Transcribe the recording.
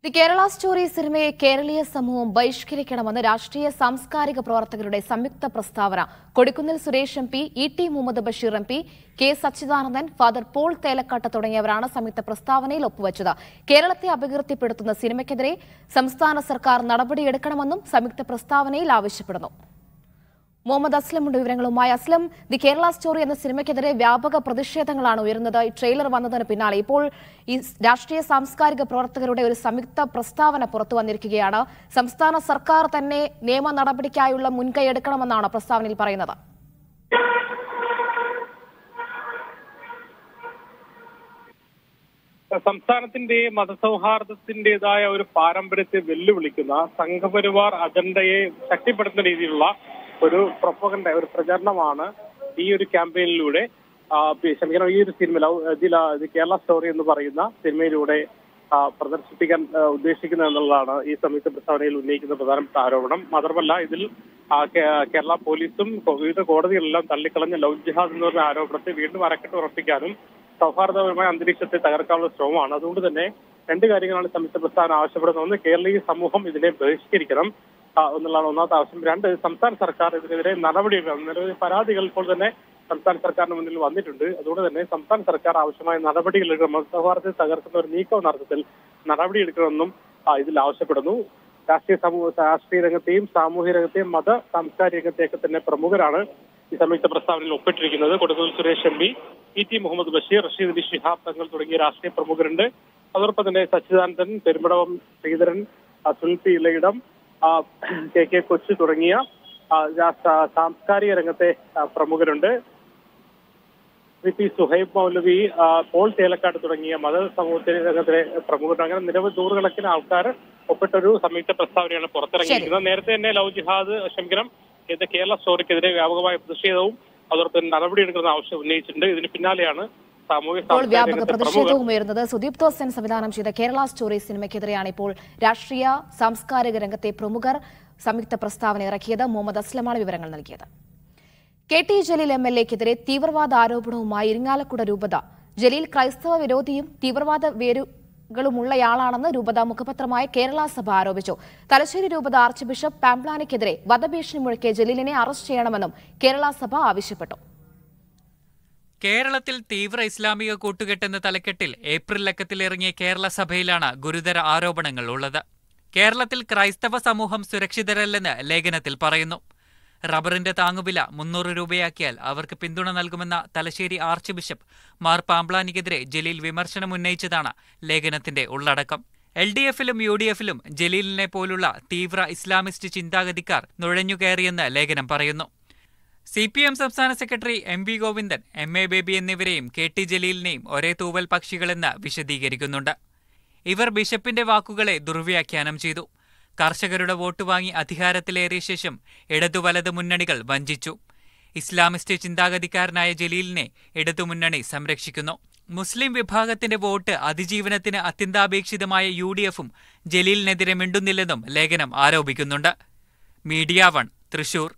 the Kerala story സിനിമയെ കേരളീയ സമൂഹം ബഹിഷ്കരിക്കണമെന്ന് രാഷ്ട്രീയ സാംസ്കാരിക പ്രവർത്തകരുടെ സംയുക്ത പ്രസ്താവന Kodikunnil Suresh M P E T Muhammad Basheer M P K Sachidanandan father Paul Thelakkat തുടങ്ങിയവരാണ് സംയുക്ത പ്രസ്താവനയിൽ ഒപ്പുവച്ചത് കേരളത്തെ അപകീർത്തിപ്പെടുത്തുന്ന സിനിമയ്ക്കെതിരെ സംസ്ഥാന സർക്കാർ നടപടിയെടുക്കണമെന്നും സംയുക്ത പ്രസ്താവനയിൽ ആവശ്യപ്പെടുന്നു മുഹമ്മദ് അസ്ലമുണ്ട് വിവരങ്ങളുമായി അസ്ലം ദി കേരള സ്റ്റോറി എന്ന സിനിമയ്ക്കെതിരെ വ്യാപക പ്രതിഷേധങ്ങളാണ് ഉയരുന്നത് ഈ ട്രെയിലർ വന്നതിന് പിന്നാലെ ഇപ്പോൾ ഈ രാഷ്ട്രീയ സാംസ്കാരിക പ്രവർത്തകരുടെ ഒരു സംയുക്ത പ്രസ്താവന പുറത്തു വന്നിരിക്കുകയാണ് സംസ്ഥാന സർക്കാർ തന്നെ നിയമ നടപടിക്കായുള്ള മുൻകൈ എടുക്കണമെന്നാണ് പ്രസ്താവനയിൽ പറയുന്നത് സംസ്ഥാനത്തിന്റെ മതസൗഹാർദ്ദത്തിന്റേതായ ഒരു പാരമ്പര്യത്തെ വെല്ലുവിളിക്കുന്ന സംഘപരിവാർ അജണ്ടയെ ശക്തിപ്പെടുത്തുന്ന രീതിയിലുള്ള ഒരു പ്രൊപ്പകണ്ട ഒരു പ്രചരണമാണ് ഈ ഒരു ക്യാമ്പയിനിലൂടെ ആ, പി- ക്ഷമിക്കണം ഈ ഒരു സിനിമ ലവ് ഇതിൽ ആ, ഇത് കേരള സ്റ്റോറി എന്ന് പറയുന്ന സിനിമയിലൂടെ ആ, പ്രദർശിപ്പിക്കാൻ ആ, ഉദ്ദേശിക്കുന്നത് എന്നുള്ളതാണ് ഈ സംയുക്ത പ്രസ്താവനയിൽ ഉന്നയിക്കുന്ന പ്രധാനപ്പെട്ട ആരോപണം മാത്രമല്ല ഇതിൽ ആ, കേ- കേരള പോലീസും കൊ- വിവിധ കോടതികളെല്ലാം തള്ളിക്കളഞ്ഞ ലവ് ജിഹാദ് എന്ന് പറഞ്ഞ ആരോപണത്തെ വീണ്ടും അരക്കെട്ട് ഉറപ്പിക്കാനും സൗഹാർദ്ദപരമായ അന്തരീക്ഷത്തെ തകർക്കാനുള്ള ശ്രമമാണ് അതുകൊണ്ട് തന്നെ രണ്ട് കാര്യങ്ങളാണ് സംയുക്ത പ്രസ്താവന ആവശ്യപ്പെടുന്നത് ഒന്ന് കേരളീയ സമൂഹം ഇതിനെ ബഹിഷ്കരിക്കണം ആ, എന്നുള്ളതാണ് ഒന്നാമത്തെ ആവശ്യം രണ്ട് സംസ്ഥാന സർക്കാർ ഇതിനെതിരെ നടപടിയെടുക്കണം നിരവധി പരാതികൾ ഇപ്പോൾ തന്നെ സംസ്ഥാന സർക്കാരിന് മുന്നിൽ വന്നിട്ടുണ്ട് അതുകൊണ്ട് തന്നെ സംസ്ഥാന സർക്കാർ ആവശ്യമായ നടപടികൾ എടുക്കണം മതസൗഹാർദ്ദത്തെ തകർക്കുന്ന ഒരു നീക്കം എന്ന അർത്ഥത്തിൽ നടപടിയെടുക്കണമെന്നും ആ, ഇതിൽ ആവശ്യപ്പെടുന്നു രാഷ്ട്രീയ സമൂഹ രാഷ്ട്രീയ രംഗത്തെയും സാമൂഹ്യ രംഗത്തെയും മത സാംസ്കാരിക രംഗത്തെയൊക്കെ തന്നെ പ്രമുഖരാണ് ഈ സംയുക്ത പ്രസ്താവനയിൽ ഒപ്പിട്ടിരിക്കുന്നത് Kodungallur Suresh M P E T Muhammad Basheer Rasheed Ali Shihab Thangal തുടങ്ങിയ രാഷ്ട്രീയ പ്രമുഖരുണ്ട് അതോടൊപ്പം തന്നെ സച്ചിദാനന്ദൻ പെരുമ്പടവം ശ്രീധരൻ ആ, സുനിൽ പി ഇളയിടം ആ, കെ കെ കൊച്ചു തുടങ്ങിയ ആ, രാഷ്ട്ര- സാംസ്കാരിക രംഗത്തെ ആ, പ്രമുഖരുണ്ട് സി പി സുഹൈബ് മൗലവി ആ, പോൾ തേലക്കാട് തുടങ്ങിയ മത സമൂഹത്തിലെ രംഗത്തിലെ പ്രമുഖർ അങ്ങനെ നിരവധി നൂറുകണക്കിന് ആൾക്കാർ ഒപ്പിട്ടൊരു സംയുക്ത പ്രസ്താവനയാണ് പുറത്തിറങ്ങിയിരിക്കുന്നത് നേരത്തെ തന്നെ ലവ് ജിഹാദ് ക്ഷമിക്കണം ഇത് കേരള സ്റ്റോറിക്കെതിരെ വ്യാപകമായ പ്രതിഷേധവും അതോടൊപ്പം നടപടിയെടുക്കുന്ന ആവശ്യം ഉന്നയിച്ചിട്ടുണ്ട് ഇതിന് പിന്നാലെയാണ് സാമൂഹ്യ ഇപ്പോൾ സാംസ്കാരിക വ്യാപക രംഗത്തെ പ്രമുഖർ പ്രതിഷേധവും ഉയരുന്നത് സുദീപ് തോസൻ സംവിധാനം ചെയ്ത കേരള സ്റ്റോറി സിനിമയ്ക്കെതിരെയാണ് ഇപ്പോൾ രാഷ്ട്രീയ സാംസ്കാരിക രംഗത്തെ പ്രമുഖർ സംയുക്ത പ്രസ്താവന ഇറക്കിയത് മുഹമ്മദ് അസ്ലമാണ് വിവരങ്ങൾ നൽകിയത് K T Jaleel M L എക്കെതിരെ തീവ്രവാദ ആരോപണവുമായി ഇരിങ്ങാലക്കുട രൂപത ജലീൽ ക്രൈസ്തവ വിരോധിയും തീവ്രവാദ വേരുകളുമുള്ളയാളാണെന്ന് രൂപത മുഖപത്രമായ കേരള സഭ ആരോപിച്ചു തലശ്ശേരി രൂപത ആർച്ച് ബിഷപ്പ് പാംപ്ലാനിക്കെതിരെ വധഭീഷണി മുഴക്കിയ ജലീലിനെ അറസ്റ്റ് ചെയ്യണമെന്നും കേരള സഭ ആവശ്യപ്പെട്ടു കേരളത്തിൽ തീവ്ര ഇസ്ലാമിക കൂട്ടുകെട്ടെന്ന തലക്കെട്ടിൽ ഏപ്രിൽ ലക്കത്തിലിറങ്ങിയ കേരള സഭയിലാണ് ഗുരുതര ആരോപണങ്ങൾ ഉള്ളത് കേരളത്തിൽ ക്രൈസ്തവ സമൂഹം സുരക്ഷിതരല്ലെന്ന് ലേഖനത്തിൽ പറയുന്നു റബ്ബറിന്റെ താങ്ങുവില മുന്നൂറ് രൂപയാക്കിയാൽ അവർക്ക് പിന്തുണ നൽകുമെന്ന തലശ്ശേരി ആർച്ച് ബിഷപ്പ് മാർ പാംപ്ലാനിക്കെതിരെ ജലീൽ വിമർശനമുന്നയിച്ചതാണ് ലേഖനത്തിന്റെ ഉള്ളടക്കം എൽ ഡി എഫിലും യു ഡി എഫിലും ജലീലിനെ പോലുള്ള തീവ്ര ഇസ്ലാമിസ്റ്റ് ചിന്താഗതിക്കാർ നുഴഞ്ഞുകയറിയെന്ന് ലേഖനം പറയുന്നു സി പി എം സംസ്ഥാന secretary M V Govindan M A Baby എന്നിവരെയും കെ ടി ജലീലിനെയും ഒരേ തൂവൽ പക്ഷികളെന്ന് വിശദീകരിക്കുന്നുണ്ട് ഇവർ ബിഷപ്പിന്റെ വാക്കുകളെ ദുർവ്യാഖ്യാനം ചെയ്തു കർഷകരുടെ വോട്ട് വാങ്ങി അധികാരത്തിലേറിയ ശേഷം ഇടതു വലത് മുന്നണികൾ വഞ്ചിച്ചു ഇസ്ലാമിസ്റ്റ് ചിന്താഗതിക്കാരനായ ജലീലിനെ ഇടതുമുന്നണി സംരക്ഷിക്കുന്നു മുസ്ലിം വിഭാഗത്തിന്റെ വോട്ട് അതിജീവനത്തിന് അത്യന്താപേക്ഷിതമായ യു ഡി എഫും ജലീലിനെതിരെ മിണ്ടുന്നില്ലെന്നും ലേഖനം ആരോപിക്കുന്നുണ്ട് മീഡിയ വൺ തൃശൂർ